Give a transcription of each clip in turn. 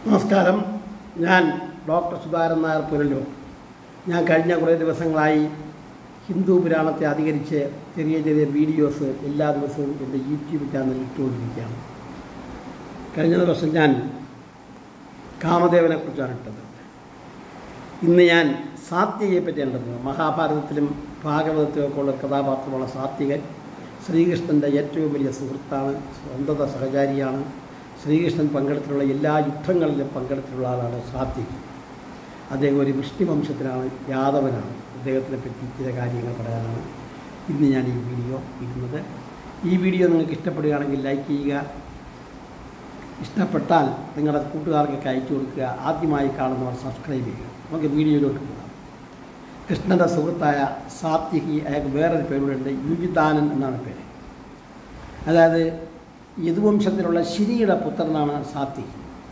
നമസ്കാരം ഞാൻ ഡോക്ടർ സുധാരൻ നായർ പുരല്ലൂർ ഞാൻ കഴിഞ്ഞ കുറേ ദിവസങ്ങളായി ഹിന്ദു പുരാണത്തെ അധികരിച്ച് ചെറിയ ചെറിയ വീഡിയോസ് എല്ലാ ദിവസവും എൻ്റെ യൂട്യൂബ് ചാനലിൽ ഇട്ടുകൊണ്ടിരിക്കുകയാണ് കഴിഞ്ഞ ദിവസം ഞാൻ കാമദേവനെക്കുറിച്ചാണ് ഇട്ടത് ഇന്ന് ഞാൻ സാത്വികയെ പറ്റിയാണ് ഇടുന്നത് മഹാഭാരതത്തിലും ഭാഗവതത്തിലും ഒക്കെ ഉള്ള കഥാപാത്രമുള്ള സാത്വികൻ ശ്രീകൃഷ്ണൻ്റെ ഏറ്റവും വലിയ സുഹൃത്താണ് സ്വന്തത സഹചാരിയാണ് ശ്രീകൃഷ്ണൻ പങ്കെടുത്തിട്ടുള്ള എല്ലാ യുദ്ധങ്ങളിലും പങ്കെടുത്തിട്ടുള്ള ആളാണ് സാത്വികൻ അദ്ദേഹം ഒരു വൃഷ്ടിവംശത്തിലാണ് യാദവനാണ് അദ്ദേഹത്തിനെ പറ്റി ചില കാര്യങ്ങൾ പറയാനാണ് ഇന്ന് ഞാൻ ഈ വീഡിയോ ഇടുന്നത് ഈ വീഡിയോ നിങ്ങൾക്ക് ഇഷ്ടപ്പെടുകയാണെങ്കിൽ ലൈക്ക് ചെയ്യുക ഇഷ്ടപ്പെട്ടാൽ നിങ്ങളുടെ കൂട്ടുകാർക്കൊക്കെ അയച്ചു കൊടുക്കുക ആദ്യമായി കാണുന്നവർ സബ്സ്ക്രൈബ് ചെയ്യുക നമുക്ക് വീഡിയോയിലോട്ട് പോകാം കൃഷ്ണൻ്റെ സുഹൃത്തായ സാത്വികി അയാൾക്ക് വേറൊരു പേരുണ്ട് യുജിതാനൻ എന്നാണ് പേര് അതായത് യദുവംശത്തിലുള്ള ശിനിയുടെ പുത്രനാണ് സാത്വികി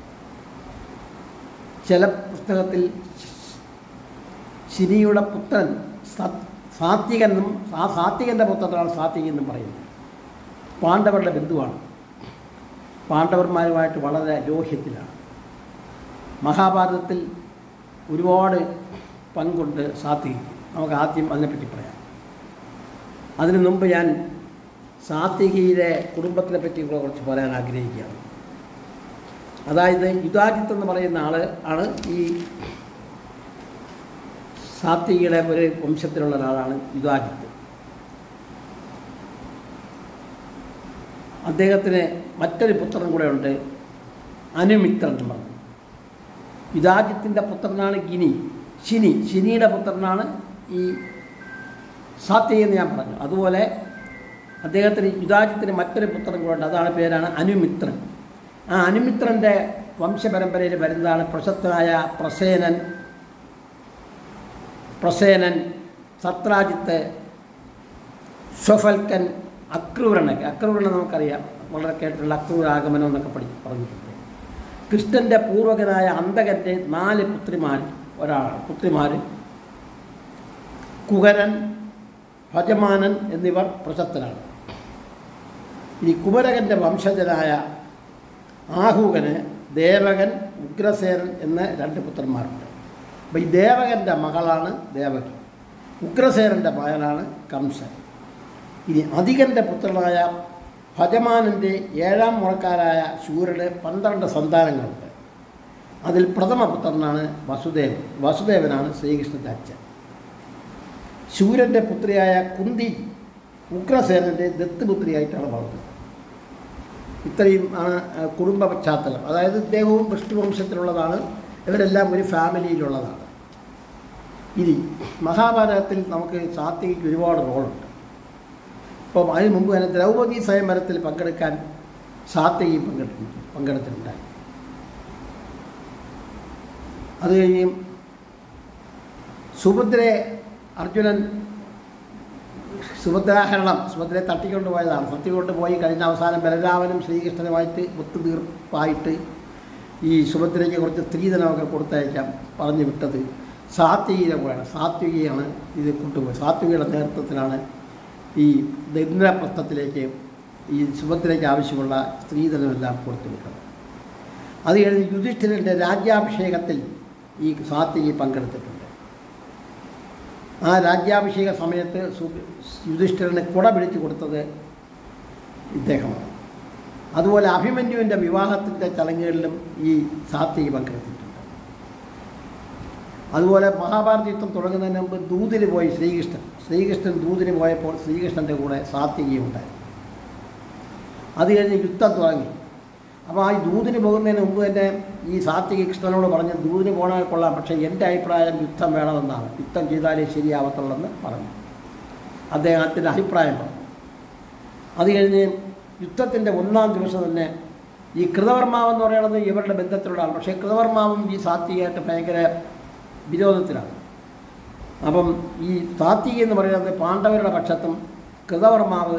ചില പുസ്തകത്തിൽ ശിനിയുടെ പുത്രൻ സാത്വികനെന്നും ആ സാത്വികൻ്റെ പുത്രനാണ് സാത്വികി എന്നും പറയുന്നത് പാണ്ഡവരുടെ ബന്ധുവാണ് പാണ്ഡവന്മാരുമായിട്ട് വളരെ ലോഹ്യത്തിലാണ് മഹാഭാരതത്തിൽ ഒരുപാട് പങ്കുണ്ട് സാത്വികി നമുക്ക് ആദ്യം അതിനെപ്പറ്റി പറയാം അതിനു മുമ്പ് ഞാൻ സാത്വികിയുടെ കുടുംബത്തിനെ പറ്റി കൂടെ കുറച്ച് പറയാൻ ആഗ്രഹിക്കുകയാണ് അതായത് യുധാജിത്ത് എന്ന് പറയുന്ന ആൾ ആണ് ഈ സാത്വികയുടെ ഒരു വംശത്തിലുള്ള ഒരാളാണ് യുധാജിത്ത് അദ്ദേഹത്തിന് മറ്റൊരു പുത്രൻ കൂടെ ഉണ്ട് അനുമിത്രൻ എന്ന് പറഞ്ഞു യുധാജിത്തിൻ്റെ പുത്രനാണ് ഗിനി ശിനി ശിനിയുടെ പുത്രനാണ് ഈ സാത്വിക എന്ന് ഞാൻ പറഞ്ഞു അതുപോലെ അദ്ദേഹത്തിന് യുധാജിത്തിന് മറ്റൊരു പുത്രൻ കൂടെ ഉണ്ട് അതാണ് പേരാണ് അനുമിത്രൻ ആ അനുമിത്രൻ്റെ വംശപരമ്പരയിൽ വരുന്നതാണ് പ്രശസ്തനായ പ്രസേനൻ പ്രസേനൻ സത്രാജിത്ത് സ്വഫൽക്കൻ അക്രൂരനൊക്കെ അക്രൂരനെ നമുക്കറിയാം വളരെ കേട്ടിട്ടുള്ള അക്രൂരാഗമനം എന്നൊക്കെ പഠി പറഞ്ഞിട്ടുണ്ട് കൃഷ്ണൻ്റെ പൂർവകനായ അന്തകൻ്റെ നാല് പുത്രിമാർ ഒരാളാണ് പുത്രിമാർ കുകരൻ ഭജമാനൻ എന്നിവർ പ്രശസ്തരാണ് ഈ കുമരകൻ്റെ വംശജനായ ആഹൂകന് ദേവകൻ ഉഗ്രസേനൻ എന്ന രണ്ട് പുത്രന്മാരുണ്ട് അപ്പോൾ ഈ ദേവകൻ്റെ മകളാണ് ദേവകി ഉഗ്രസേനൻ്റെ മകനാണ് കംസൻ ഇനി അധികൻ്റെ പുത്രനായ ഭജമാനൻ്റെ ഏഴാം മുറക്കാരായ ശൂരന് പന്ത്രണ്ട് സന്താനങ്ങളുണ്ട് അതിൽ പ്രഥമ പുത്രനാണ് വസുദേവൻ വസുദേവനാണ് ശ്രീകൃഷ്ണൻ്റെ അച്ഛൻ ശൂരൻ്റെ പുത്രിയായ കുന്തി ഉഗ്രസേനൻ്റെ ദത്തുപുത്രിയായിട്ടാണ് വളർന്നത് ഇത്രയും ആണ് കുടുംബ പശ്ചാത്തലം അതായത് ഇദ്ദേഹവും വിഷ്ണുവംശത്തിലുള്ളതാണ് ഇവരെല്ലാം ഒരു ഫാമിലിയിലുള്ളതാണ് ഇനി മഹാഭാരതത്തിൽ നമുക്ക് സാത്വികയ്ക്ക് ഒരുപാട് റോളുണ്ട് അപ്പം അതിന് മുമ്പ് തന്നെ ദ്രൗപദി സ്വയംവരത്തിൽ പങ്കെടുക്കാൻ സാത്വികി പങ്കെടുത്തിട്ടുണ്ട് പങ്കെടുത്തിട്ടുണ്ടായി അത് കഴിഞ്ഞ് സുഭദ്രയെ അർജുനൻ സുഭദ്രാഹരണം സുഭദ്രയെ തട്ടിക്കൊണ്ട് പോയതാണ് തട്ടിക്കൊണ്ട് പോയി കഴിഞ്ഞ അവസാനം ബലരാമനും ശ്രീകൃഷ്ണനുമായിട്ട് ഒത്തുതീർപ്പായിട്ട് ഈ സുഭദ്രയ്ക്ക് കുറച്ച് സ്ത്രീധനമൊക്കെ കൊടുത്തയക്കാം പറഞ്ഞു വിട്ടത് സാത്വികയുടെ കൂടെയാണ് സാത്വികയാണ് ഇത് കൊണ്ടുപോയി സാത്വികയുടെ നേതൃത്വത്തിലാണ് ഈ ദരിദ്രപ്രസ്ഥത്തിലേക്ക് ഈ സുഭദ്രയ്ക്ക് ആവശ്യമുള്ള സ്ത്രീധനമെല്ലാം കൊടുത്തു വിട്ടത് അത് കഴിഞ്ഞ് യുധിഷ്ഠിരൻ്റെ രാജ്യാഭിഷേകത്തിൽ ഈ സാത്വികി പങ്കെടുത്തിട്ടുണ്ട് ആ രാജ്യാഭിഷേക സമയത്ത് യുധിഷ്ഠിരന് കുട പിടിച്ചു കൊടുത്തത് ഇദ്ദേഹമാണ് അതുപോലെ അഭിമന്യുവിൻ്റെ വിവാഹത്തിൻ്റെ ചടങ്ങുകളിലും ഈ സാത്വികി പങ്കെടുത്തിട്ടുണ്ട് അതുപോലെ മഹാഭാരത യുദ്ധം തുടങ്ങുന്നതിന് മുമ്പ് ദൂതിന് പോയി ശ്രീകൃഷ്ണൻ ശ്രീകൃഷ്ണൻ ദൂതിന് പോയപ്പോൾ ശ്രീകൃഷ്ണൻ്റെ കൂടെ സാത്വികയും ഉണ്ടായി അത് കഴിഞ്ഞ് യുദ്ധം തുടങ്ങി അപ്പോൾ ആ ദൂതിന് പോകുന്നതിന് മുമ്പ് തന്നെ ഈ സാത്വിക കൃഷ്ണനോട് പറഞ്ഞ് ദൂതിന് പോകണേ കൊള്ളാം പക്ഷേ എൻ്റെ അഭിപ്രായം യുദ്ധം വേണമെന്നാണ് യുദ്ധം ചെയ്താലേ ശരിയാവത്തുള്ളെന്ന് പറഞ്ഞു അദ്ദേഹത്തിൻ്റെ അഭിപ്രായം പറഞ്ഞു അത് കഴിഞ്ഞ് യുദ്ധത്തിൻ്റെ ഒന്നാം ദിവസം തന്നെ ഈ കൃതവർമാവ് എന്ന് പറയുന്നത് ഇവരുടെ ബന്ധത്തിലുള്ള പക്ഷേ കൃതവർമാവും ഈ സാത്വികമായിട്ട് ഭയങ്കര വിരോധത്തിലാണ് അപ്പം ഈ സാത്വിക എന്ന് പറയുന്നത് പാണ്ഡവരുടെ പക്ഷത്തും കൃതവർമാവ്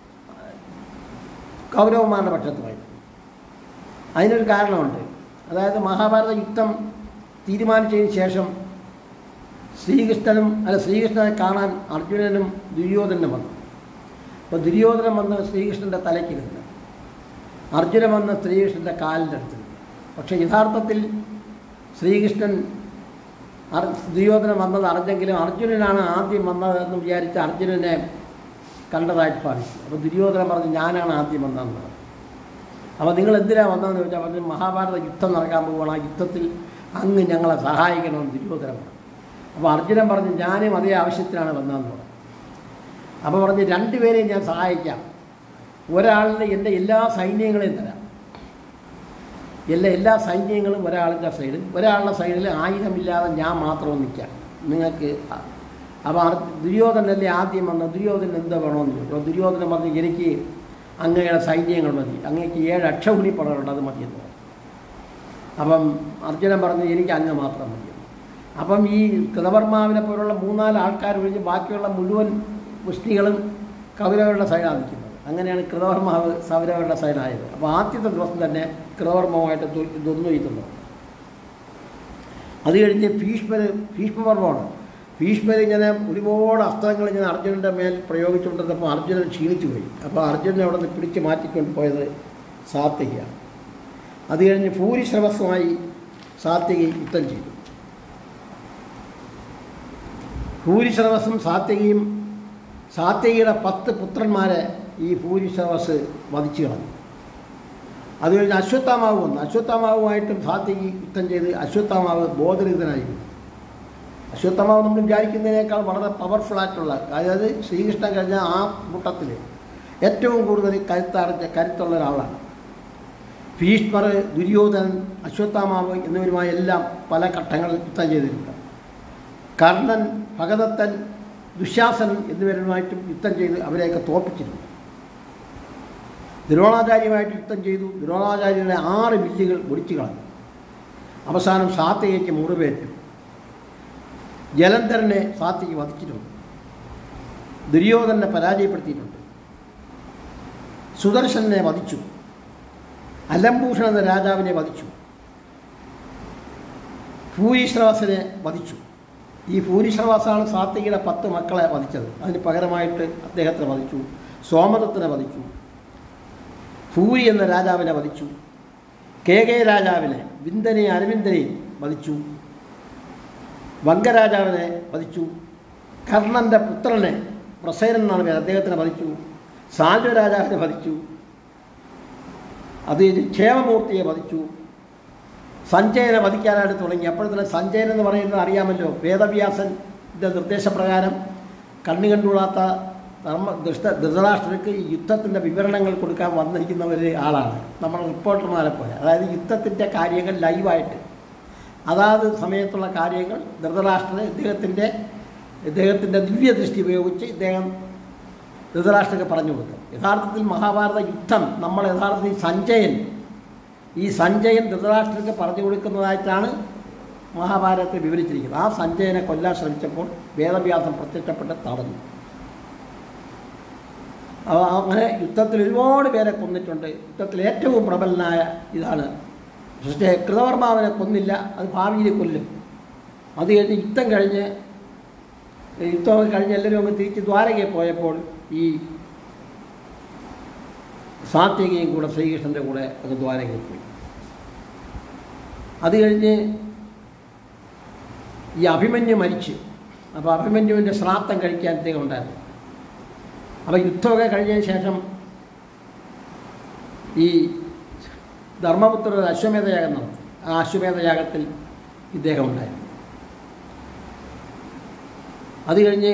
കൗരവന്മാരുടെ പക്ഷത്തുമായി അതിനൊരു കാരണമുണ്ട് അതായത് മഹാഭാരത യുദ്ധം തീരുമാനിച്ചതിന് ശേഷം ശ്രീകൃഷ്ണനും അല്ല ശ്രീകൃഷ്ണനെ കാണാൻ അർജുനനും ദുര്യോധനും വന്നു അപ്പോൾ ദുര്യോധനൻ വന്ന് ശ്രീകൃഷ്ണൻ്റെ തലയ്ക്ക് നിന്ന് അർജുനൻ വന്ന് ശ്രീകൃഷ്ണൻ്റെ കാലിൻ്റെ അടുത്ത് നിന്ന് പക്ഷേ യഥാർത്ഥത്തിൽ ശ്രീകൃഷ്ണൻ അർ- ദുര്യോധനൻ വന്നത് അറിഞ്ഞെങ്കിലും അർജുനനാണ് ആദ്യം വന്നതെന്ന് വിചാരിച്ച് അർജുനനെ കണ്ടതായിട്ട് ഭാവിച്ചു അപ്പോൾ ദുര്യോധനൻ പറഞ്ഞു ഞാനാണ് ആദ്യം വന്നതെന്ന് പറഞ്ഞു അപ്പോൾ നിങ്ങൾ എന്തിനാണ് വന്നതെന്ന് ചോദിച്ചാൽ പറഞ്ഞു മഹാഭാരത യുദ്ധം നടക്കാൻ പോവുകയാണ് ആ യുദ്ധത്തിൽ അങ്ങ് ഞങ്ങളെ സഹായിക്കണമെന്ന് ദുര്യോധനൻ പറഞ്ഞു അപ്പോൾ അർജുനൻ പറഞ്ഞു ഞാനും അതേ ആവശ്യത്തിനാണ് വന്നതെന്ന് പറഞ്ഞു അപ്പോൾ പറഞ്ഞ് രണ്ടുപേരെയും ഞാൻ സഹായിക്കാം ഒരാളിന് എൻ്റെ എല്ലാ സൈന്യങ്ങളെയും തരാം എല്ലാ എല്ലാ സൈന്യങ്ങളും ഒരാളിൻ്റെ സൈഡിൽ ഒരാളുടെ സൈഡിൽ ആയുധമില്ലാതെ ഞാൻ മാത്രം നിൽക്കാം നിങ്ങൾക്ക് അ- അപ്പോൾ അർ- ദുര്യോധനല്ലേ ആദ്യം വന്ന ദുര്യോധനൻ എന്താ വേണമെന്ന് ചോദിച്ചു അപ്പോൾ ദുര്യോധനൻ പറഞ്ഞു എനിക്ക് അങ്ങയുടെ സൈന്യങ്ങൾ മതി അങ്ങേക്ക് ഏഴ് അക്ഷൗണി പടമുണ്ട് അത് മതിയെന്ന് പറഞ്ഞു അപ്പം അർജുനൻ പറഞ്ഞു എനിക്ക് അങ്ങ് മാത്രം മതി അപ്പം ഈ കൃതവർമാവിനെ പോലുള്ള മൂന്നാല് ആൾക്കാർ ഒഴിഞ്ഞ് ബാക്കിയുള്ള മുഴുവൻ മുഷ്ടികളും കൗരവരുടെ സൈഡാണ് നിൽക്കുന്നത് അങ്ങനെയാണ് കൃതവർമാവ് സൗരവരുടെ സൈഡായത് അപ്പോൾ ആദ്യത്തെ ദിവസം തന്നെ കൃതവർമ്മവുമായിട്ട് ഇതൊന്നും ചെയ്യുന്നു അത് കഴിഞ്ഞ് ഭീഷ്മർ ഭീഷ്മപർവമാണ് ഭീഷ്മർ ഇങ്ങനെ ഒരുപാട് അസ്ത്രങ്ങൾ ഇങ്ങനെ അർജുനൻ്റെ മേൽ പ്രയോഗിച്ചുകൊണ്ടിരുന്നപ്പോൾ അർജുനൻ ക്ഷീണിച്ചു പോയി അപ്പോൾ അർജുനനെ അവിടെ നിന്ന് പിടിച്ച് മാറ്റിക്കൊണ്ട് പോയത് സാത്വികയാണ് അത് കഴിഞ്ഞ് ഭൂരിശ്രവസ്വമായി സാത്വികി യുദ്ധം ചെയ്തു ഭൂരിശ്രവസും സാത്വികയും സാത്വികയുടെ പത്ത് പുത്രന്മാരെ ഈ ഭൂരിശ്രവസ് വധിച്ചു കളഞ്ഞു അത് കഴിഞ്ഞ് അശ്വത്ഥാമാവ് വന്നു അശ്വത്ഥാമാവുമായിട്ടും സാത്വികി യുദ്ധം ചെയ്ത് അശ്വത്ഥാമാവ് ബോധരഹിതനായിരുന്നു അശ്വത്ഥമാവ് നമ്മൾ വിചാരിക്കുന്നതിനേക്കാൾ വളരെ പവർഫുൾ ആയിട്ടുള്ള അതായത് ശ്രീകൃഷ്ണൻ കഴിഞ്ഞ ആ കൂട്ടത്തിൽ ഏറ്റവും കൂടുതൽ കരുത്താർജ കരുത്തുള്ള ഒരാളാണ് ഭീഷ്മർ ദുര്യോധനൻ അശ്വത്ഥാമാവ് എന്നിവരുമായി എല്ലാം പല ഘട്ടങ്ങളിൽ യുദ്ധം ചെയ്തിട്ടുണ്ട് കർണൻ ഭഗദത്തൻ ദുശാസനൻ എന്നിവരുമായിട്ടും യുദ്ധം ചെയ്ത് അവരെയൊക്കെ തോൽപ്പിച്ചിട്ടുണ്ട് ദ്രോണാചാര്യമായിട്ട് യുദ്ധം ചെയ്തു ദ്രോണാചാര്യരുടെ ആറ് വില്ലുകൾ ഒടിച്ചു കളഞ്ഞു അവസാനം സാത്യയ്ക്ക് മുറിവേറ്റു ജലന്ധരനെ സാത്യയ്ക്ക് വധിച്ചിട്ടുണ്ട് ദുര്യോധനെ പരാജയപ്പെടുത്തിയിട്ടുണ്ട് സുദർശനെ വധിച്ചു അലംഭൂഷൺ എന്ന രാജാവിനെ വധിച്ചു ഭൂരിശ്രവാസനെ വധിച്ചു ഈ ഭൂരിശ്രവാസാണ് സാത്വികയുടെ പത്ത് മക്കളെ വധിച്ചത് അതിന് പകരമായിട്ട് അദ്ദേഹത്തെ വധിച്ചു സോമദത്തിനെ വധിച്ചു ഭൂരി എന്ന രാജാവിനെ വധിച്ചു കെ കെ രാജാവിനെ വിന്ദനെ അരവിന്ദനെയും വധിച്ചു വംഗരാജാവിനെ വധിച്ചു കർണൻ്റെ പുത്രനെ പ്രസേനൻ എന്നാണ് പേര് അദ്ദേഹത്തിനെ വധിച്ചു സാൽവ രാജാവിനെ വധിച്ചു അത് കഴിഞ്ഞ് ക്ഷേമമൂർത്തിയെ വധിച്ചു സഞ്ജയനെ വധിക്കാനായിട്ട് തുടങ്ങി അപ്പോഴത്തന്നെ സഞ്ജയൻ എന്ന് പറയുന്നത് അറിയാമല്ലോ വേദവ്യാസൻ്റെ നിർദ്ദേശപ്രകാരം കണ്ണു കണ്ടുകൂടാത്ത ധർമ്മ ദൃഷ്ട ധൃതരാഷ്ട്രർക്ക് ഈ യുദ്ധത്തിൻ്റെ വിവരണങ്ങൾ കൊടുക്കാൻ വന്നിരിക്കുന്ന ഒരു ആളാണ് നമ്മുടെ റിപ്പോർട്ടർമാരെ പോലെ അതായത് യുദ്ധത്തിൻ്റെ കാര്യങ്ങൾ ലൈവായിട്ട് അതാത് സമയത്തുള്ള കാര്യങ്ങൾ ധൃതരാഷ്ട്രന് ഇദ്ദേഹത്തിൻ്റെ ഇദ്ദേഹത്തിൻ്റെ ദിവ്യദൃഷ്ടി ഉപയോഗിച്ച് ഇദ്ദേഹം ധൃതരാഷ്ട്രക്ക് പറഞ്ഞു കൊടുക്കും യഥാർത്ഥത്തിൽ മഹാഭാരത യുദ്ധം നമ്മൾ യഥാർത്ഥത്തിൽ സഞ്ജയൻ ഈ സഞ്ജയൻ ധൃതരാഷ്ട്രക്ക് പറഞ്ഞു കൊടുക്കുന്നതായിട്ടാണ് മഹാഭാരതത്തിൽ വിവരിച്ചിരിക്കുന്നത് ആ സഞ്ജയനെ കൊല്ലാൻ ശ്രമിച്ചപ്പോൾ വേദവ്യാസം പ്രത്യക്ഷപ്പെട്ട് തടഞ്ഞു അവ- അങ്ങനെ യുദ്ധത്തിൽ ഒരുപാട് പേരെ കൊന്നിട്ടുണ്ട് യുദ്ധത്തിൽ ഏറ്റവും പ്രബലനായ ഇതാണ് പക്ഷേ കൃതവർമാവിനെ കൊന്നില്ല അത് ഭാവിയിൽ കൊല്ലും അത് കഴിഞ്ഞ് യുദ്ധം കഴിഞ്ഞ് യുദ്ധം കഴിഞ്ഞ് എല്ലാവരും അങ്ങ് തിരിച്ച് ദ്വാരകയിൽ പോയപ്പോൾ ഈ സാത്വികയും കൂടെ ശ്രീകൃഷ്ണൻ്റെ കൂടെ അങ്ങ് ദ്വാരകയിൽ പോയി അത് കഴിഞ്ഞ് ഈ അഭിമന്യു മരിച്ചു അപ്പോൾ അഭിമന്യുവിൻ്റെ ശ്രാദ്ധം കഴിക്കാൻ അദ്ദേഹം ഉണ്ടായിരുന്നു അപ്പോൾ യുദ്ധമൊക്കെ കഴിഞ്ഞതിന് ശേഷം ഈ ധർമ്മപുത്ര ഒരു അശ്വമേധയാഗം നടത്തി ആ അശ്വമേധയാഗത്തിൽ ഇദ്ദേഹം ഉണ്ടായിരുന്നു അത് കഴിഞ്ഞ്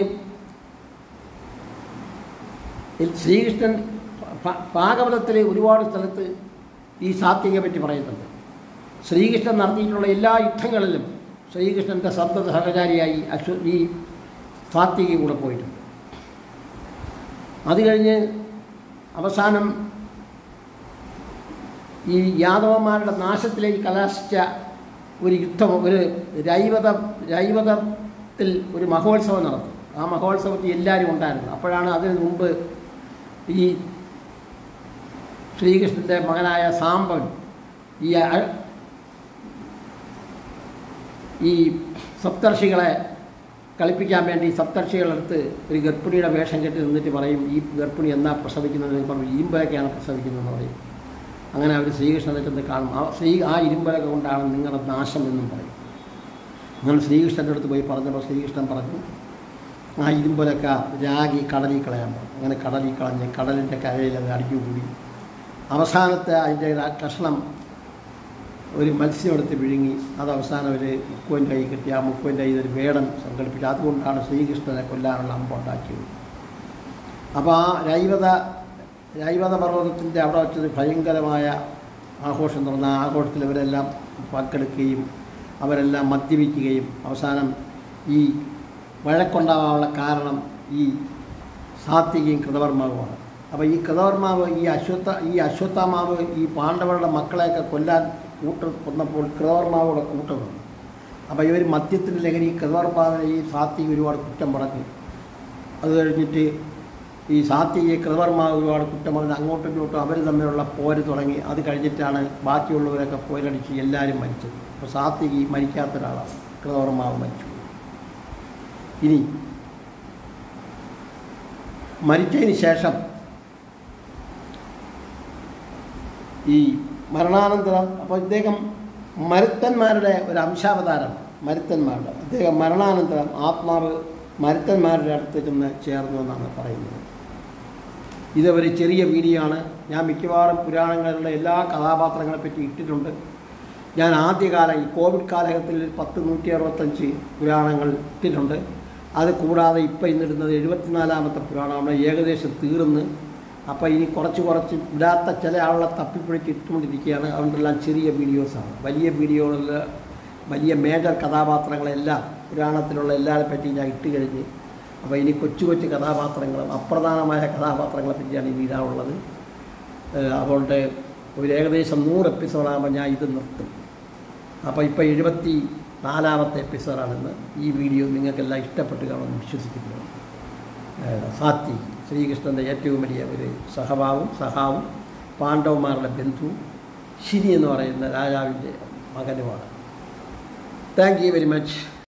ഈ ശ്രീകൃഷ്ണൻ ഭ- ഭാഗവതത്തിൽ ഒരുപാട് സ്ഥലത്ത് ഈ സാത്വികയെ പറ്റി പറയുന്നുണ്ട് ശ്രീകൃഷ്ണൻ നടത്തിയിട്ടുള്ള എല്ലാ യുദ്ധങ്ങളിലും ശ്രീകൃഷ്ണൻ്റെ സന്തത സഹചാരിയായി അശ്വ ഈ സാത്വിക കൂടെ പോയിട്ടുണ്ട് അത് കഴിഞ്ഞ് അവസാനം ഈ യാദവന്മാരുടെ നാശത്തിലേക്ക് കലാശിച്ച ഒരു യുദ്ധം ഒരു രൈവത രൈവതത്തിൽ ഒരു മഹോത്സവം നടന്നു ആ മഹോത്സവത്തിൽ എല്ലാവരും ഉണ്ടായിരുന്നു അപ്പോഴാണ് അതിന് മുമ്പ് ഈ ശ്രീകൃഷ്ണൻ്റെ മകനായ സാമ്പൻ ഈ അ- ഈ സപ്തർഷികളെ കളിപ്പിക്കാൻ വേണ്ടി സപ്തർഷികളെടുത്ത് ഒരു ഗർഭിണിയുടെ വേഷം കെട്ടി നിന്നിട്ട് പറയും ഈ ഗർഭിണി എന്നാ പ്രസവിക്കുന്നത് എന്ന് പറയും ഈമ്പയൊക്കെയാണ് പ്രസവിക്കുന്നതെന്ന് പറയും അങ്ങനെ അവർ ശ്രീകൃഷ്ണനെ ചെന്ന് കാണും ആ ശ്രീ ആ ഇരുമ്പലക കൊണ്ടാണ് നിങ്ങളുടെ നാശം എന്നും പറയും അങ്ങനെ ശ്രീകൃഷ്ണൻ്റെ അടുത്ത് പോയി പറഞ്ഞപ്പോൾ ശ്രീകൃഷ്ണൻ പറഞ്ഞു ആ ഇരുമ്പലക്ക രാഗി കടലിൽ കളയാൻ പറഞ്ഞു അങ്ങനെ കടലിൽ കളഞ്ഞ് കടലിൻ്റെ കരയിൽ അത് അടിഞ്ഞുകൂടി അവസാനത്തെ അതിൻ്റെ ആ കഷ്ണം ഒരു മത്സ്യം എടുത്ത് വിഴുങ്ങി അത് അവസാനം ഒരു മുക്കുവൻ്റെ കൈ കിട്ടി ആ മുക്കുവൻ്റെ കയ്യിൽ ഒരു വേടൻ സങ്കല്പിച്ചു അതുകൊണ്ടാണ് ശ്രീകൃഷ്ണനെ കൊല്ലാനുള്ള അമ്പുണ്ടാക്കിയത് അപ്പോൾ ആ രൈവത രൈവത പർവ്വതത്തിൻ്റെ അവിടെ വെച്ചൊരു ഭയങ്കരമായ ആഘോഷം തുറന്ന ആ ആഘോഷത്തിൽ ഇവരെല്ലാം പങ്കെടുക്കുകയും അവരെല്ലാം മദ്യപിക്കുകയും അവസാനം ഈ വഴക്കുണ്ടാവാനുള്ള കാരണം ഈ സാത്വികയും കൃതവർമാവുമാണ് അപ്പോൾ ഈ കൃതവർമാവ് ഈ അശ്വത്ഥ ഈ അശ്വത്ഥമാവ് ഈ പാണ്ഡവരുടെ മക്കളെയൊക്കെ കൊല്ലാൻ കൂട്ട് കൊന്നപ്പോൾ കൃതവർമാവോടെ കൂട്ട് നിന്നു അപ്പോൾ ഇവർ മദ്യത്തിൻ്റെ ലഹരി കൃതവർമാവിനെ ഈ സാത്വിക ഒരുപാട് കുറ്റം പറഞ്ഞു അത് കഴിഞ്ഞിട്ട് ഈ സാത്വിക കൃതവർമാവ് ഒരുപാട് കുറ്റം പറഞ്ഞ് അങ്ങോട്ടും ഇങ്ങോട്ടും അവർ തമ്മിലുള്ള പോര് തുടങ്ങി അത് കഴിഞ്ഞിട്ടാണ് ബാക്കിയുള്ളവരൊക്കെ പോരടിച്ച് എല്ലാവരും മരിച്ചത് അപ്പോൾ സാത്വികി മരിക്കാത്ത ഒരാളാണ് കൃതവർമാവ് മരിച്ചു ഇനി മരിച്ചതിന് ശേഷം ഈ മരണാനന്തരം അപ്പോൾ ഇദ്ദേഹം മരുത്തന്മാരുടെ ഒരു അംശാവതാരം മരുത്തന്മാരുടെ അദ്ദേഹം മരണാനന്തരം ആത്മാവ് മരുത്തന്മാരുടെ അടുത്ത് ചെന്ന് ചേർന്നു എന്നാണ് പറയുന്നത് ഇത് ഒരു ചെറിയ വീഡിയോ ആണ് ഞാൻ മിക്കവാറും പുരാണങ്ങളിലുള്ള എല്ലാ കഥാപാത്രങ്ങളെ പറ്റി ഇട്ടിട്ടുണ്ട് ഞാൻ ആദ്യകാലം ഈ കോവിഡ് കാലഘട്ടത്തിൽ പത്ത് നൂറ്റി അറുപത്തഞ്ച് പുരാണങ്ങൾ ഇട്ടിട്ടുണ്ട് അത് കൂടാതെ ഇപ്പം ഇന്നിടുന്നത് എഴുപത്തിനാലാമത്തെ പുരാണമാണ് ഏകദേശം തീർന്ന് അപ്പോൾ ഇനി കുറച്ച് കുറച്ച് ഇടാത്ത ചില ആളുകളെ തപ്പിപ്പിടിച്ച് ഇട്ടുകൊണ്ടിരിക്കുകയാണ് അതുകൊണ്ടെല്ലാം ചെറിയ വീഡിയോസാണ് വലിയ വീഡിയോകളിൽ വലിയ മേജർ കഥാപാത്രങ്ങളെല്ലാം പുരാണത്തിലുള്ള എല്ലാവരെ പറ്റി ഞാൻ ഇട്ട് കഴിഞ്ഞ് അപ്പോൾ ഇനി കൊച്ചു കൊച്ചു കഥാപാത്രങ്ങളും അപ്രധാനമായ കഥാപാത്രങ്ങളെ പറ്റിയാണ് ഇനി ഇടാനുള്ളത് ഏഹ് അതുകൊണ്ട് ഒരു ഏകദേശം നൂറ് എപ്പിസോഡാകുമ്പോൾ ഞാൻ ഇത് നിർത്തും അപ്പോൾ ഇപ്പോൾ എഴുപത്തി നാലാമത്തെ എപ്പിസോഡാണെന്ന് ഈ വീഡിയോ നിങ്ങൾക്കെല്ലാം ഇഷ്ടപ്പെട്ട് കാണുമെന്ന് വിശ്വസിക്കുന്നു ഏഹ് സാത്തി ശ്രീകൃഷ്ണൻ്റെ ഏറ്റവും വലിയ ഒരു സഹഭാവും സഹാവും പാണ്ഡവന്മാരുടെ ബന്ധുവും ശിരി എന്ന് പറയുന്ന രാജാവിൻ്റെ മകനുമാണ് താങ്ക് യു വെരി മച്ച്